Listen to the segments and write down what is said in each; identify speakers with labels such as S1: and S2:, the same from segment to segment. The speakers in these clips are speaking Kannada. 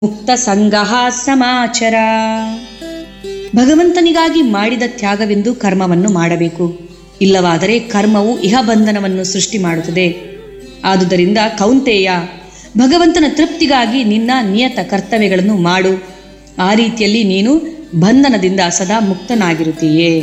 S1: ಮುಕ್ತ ಸಂಗಹ ಸಮಾಚರ ಭಗವಂತನಿಗಾಗಿ ಮಾಡಿದ ತ್ಯಾಗವೆಂದು ಕರ್ಮವನ್ನು ಮಾಡಬೇಕು ಇಲ್ಲವಾದರೆ ಕರ್ಮವು ಇಹ ಬಂಧನವನ್ನು ಸೃಷ್ಟಿ ಮಾಡುತ್ತದೆ ಆದುದರಿಂದ ಕೌಂತೆಯ ಭಗವಂತನ ತೃಪ್ತಿಗಾಗಿ ನಿನ್ನ ನಿಯತ ಕರ್ತವ್ಯಗಳನ್ನು ಮಾಡು ಆ ರೀತಿಯಲ್ಲಿ ನೀನು ಬಂಧನದಿಂದ ಸದಾ ಮುಕ್ತನಾಗಿರುತ್ತೀಯೇ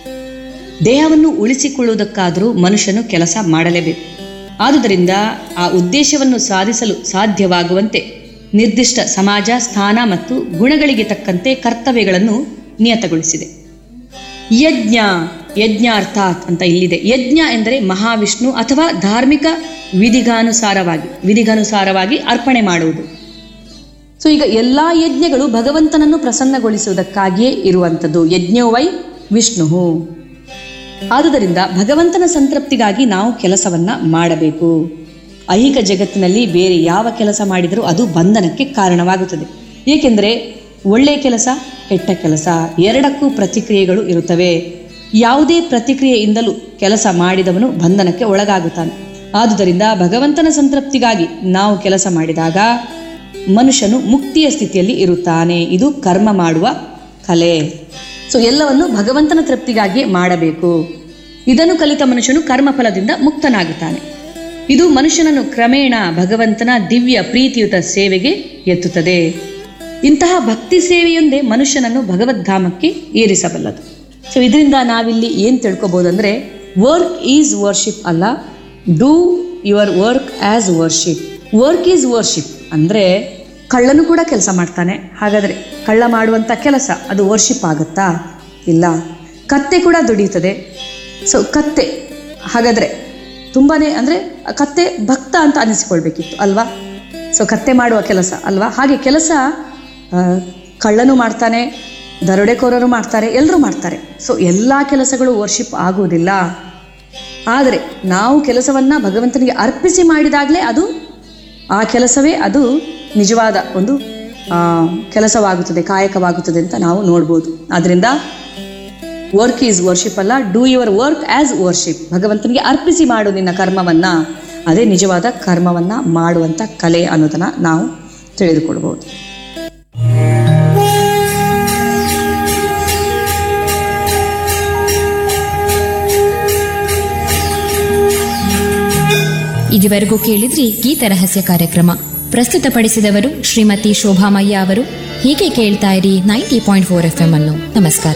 S1: ದೇಹವನ್ನು ಉಳಿಸಿಕೊಳ್ಳುವುದಕ್ಕಾದರೂ ಮನುಷ್ಯನು ಕೆಲಸ ಮಾಡಲೇಬೇಕು ಆದುದರಿಂದ ಆ ಉದ್ದೇಶವನ್ನು ಸಾಧಿಸಲು ಸಾಧ್ಯವಾಗುವಂತೆ ನಿರ್ದಿಷ್ಟ ಸಮಾಜ ಸ್ಥಾನ ಮತ್ತು ಗುಣಗಳಿಗೆ ತಕ್ಕಂತೆ ಕರ್ತವ್ಯಗಳನ್ನು ನಿಯತಗೊಳಿಸಿದೆ ಯಜ್ಞ ಯಜ್ಞಾರ್ಥಾತ್ ಅಂತ ಇಲ್ಲಿದೆ ಯಜ್ಞ ಎಂದರೆ ಮಹಾವಿಷ್ಣು ಅಥವಾ ಧಾರ್ಮಿಕ ವಿಧಿಗಾನುಸಾರವಾಗಿ ವಿಧಿಗಾನುಸಾರವಾಗಿ ಅರ್ಪಣೆ ಮಾಡುವುದು ಸೊ ಈಗ ಎಲ್ಲ ಯಜ್ಞಗಳು ಭಗವಂತನನ್ನು ಪ್ರಸನ್ನಗೊಳಿಸುವುದಕ್ಕಾಗಿಯೇ ಇರುವಂಥದ್ದು ಯಜ್ಞೋ ವೈ ವಿಷ್ಣು ಆದುದರಿಂದ ಭಗವಂತನ ಸಂತೃಪ್ತಿಗಾಗಿ ನಾವು ಕೆಲಸವನ್ನ ಮಾಡಬೇಕು ಐಹಿಕ ಜಗತ್ತಿನಲ್ಲಿ ಬೇರೆ ಯಾವ ಕೆಲಸ ಮಾಡಿದರೂ ಅದು ಬಂಧನಕ್ಕೆ ಕಾರಣವಾಗುತ್ತದೆ ಏಕೆಂದರೆ ಒಳ್ಳೆಯ ಕೆಲಸ ಕೆಟ್ಟ ಕೆಲಸ ಎರಡಕ್ಕೂ ಪ್ರತಿಕ್ರಿಯೆಗಳು ಇರುತ್ತವೆ ಯಾವುದೇ ಪ್ರತಿಕ್ರಿಯೆಯಿಂದಲೂ ಕೆಲಸ ಮಾಡಿದವನು ಬಂಧನಕ್ಕೆ ಒಳಗಾಗುತ್ತಾನೆ ಆದುದರಿಂದ ಭಗವಂತನ ಸಂತೃಪ್ತಿಗಾಗಿ ನಾವು ಕೆಲಸ ಮಾಡಿದಾಗ ಮನುಷ್ಯನು ಮುಕ್ತಿಯ ಸ್ಥಿತಿಯಲ್ಲಿ ಇರುತ್ತಾನೆ ಇದು ಕರ್ಮ ಮಾಡುವ ಕಲೆ ಸೊ ಎಲ್ಲವನ್ನು ಭಗವಂತನ ತೃಪ್ತಿಗಾಗಿ ಮಾಡಬೇಕು ಇದನ್ನು ಕಲಿತ ಮನುಷ್ಯನು ಕರ್ಮಫಲದಿಂದ ಮುಕ್ತನಾಗುತ್ತಾನೆ ಇದು ಮನುಷ್ಯನನ್ನು ಕ್ರಮೇಣ ಭಗವಂತನ ದಿವ್ಯ ಪ್ರೀತಿಯುತ ಸೇವೆಗೆ ಎತ್ತುತ್ತದೆ ಇಂತಹ ಭಕ್ತಿ ಸೇವೆಯೊಂದೇ ಮನುಷ್ಯನನ್ನು ಭಗವದ್ಧಾಮಕ್ಕೆ ಏರಿಸಬಲ್ಲದು ಸೊ ಇದರಿಂದ ನಾವಿಲ್ಲಿ ಏನು ತಿಳ್ಕೊಬೋದಂದ್ರೆ ವರ್ಕ್ ಈಸ್ ವರ್ಷಿಪ್ ಅಲ್ಲ do your work as worship work is worship ಅಂದರೆ ಕಳ್ಳನು ಕೂಡ ಕೆಲಸ ಮಾಡ್ತಾನೆ ಹಾಗಾದರೆ ಕಳ್ಳ ಮಾಡುವಂಥ ಕೆಲಸ ಅದು ವರ್ಷಿಪ್ ಆಗುತ್ತಾ ಇಲ್ಲ ಕತ್ತೆ ಕೂಡ ದುಡಿಯುತ್ತದೆ ಸೊ ಕತ್ತೆ ಹಾಗಾದರೆ ತುಂಬಾ ಅಂದರೆ ಕತ್ತೆ ಭಕ್ತ ಅಂತ ಅನಿಸಿಕೊಳ್ಬೇಕಿತ್ತು ಅಲ್ವಾ ಸೊ ಕತ್ತೆ ಮಾಡುವ ಕೆಲಸ ಅಲ್ವಾ ಹಾಗೆ ಕೆಲಸ ಆ, ಕಳ್ಳನು ಮಾಡ್ತಾನೆ ದರೋಡೆಕೋರರು ಮಾಡ್ತಾರೆ ಎಲ್ಲರೂ ಮಾಡ್ತಾರೆ ಸೊ ಎಲ್ಲ ಕೆಲಸಗಳು ವರ್ಷಿಪ್ ಆಗುವುದಿಲ್ಲ ಆದರೆ ನಾವು ಕೆಲಸವನ್ನು ಭಗವಂತನಿಗೆ ಅರ್ಪಿಸಿ ಮಾಡಿದಾಗಲೇ ಅದು ಆ ಕೆಲಸವೇ ಅದು ನಿಜವಾದ ಒಂದು ಆ, ಕೆಲಸವಾಗುತ್ತದೆ ಕಾಯಕವಾಗುತ್ತದೆ ಅಂತ ನಾವು ನೋಡ್ಬೋದು ಆದ್ದರಿಂದ ವರ್ಕ್ ಈಸ್ ವರ್ಷಿಪ್ ಅಲ್ಲ do your work as worship ಭಗವಂತನಿಗೆ ಅರ್ಪಿಸಿ ಮಾಡು ನಿನ್ನ ಕರ್ಮವನ್ನ ಅದೇ ನಿಜವಾದ ಕರ್ಮವನ್ನ ಮಾಡುವಂಥ ಕಲೆ ಅನ್ನೋದನ್ನ ನಾವು ತಿಳಿದುಕೊಳ್ಬೋದು
S2: ಇದುವರೆಗೂ ಕೇಳಿದ್ರಿ ಗೀತ ರಹಸ್ಯ ಕಾರ್ಯಕ್ರಮ ಪ್ರಸ್ತುತಪಡಿಸಿದವರು ಶ್ರೀಮತಿ ಶೋಭಾಮಯ್ಯ ಅವರು ಹೀಗೆ ಕೇಳ್ತಾ ಇರಿ ninety point four F M ಅನ್ನು ನಮಸ್ಕಾರ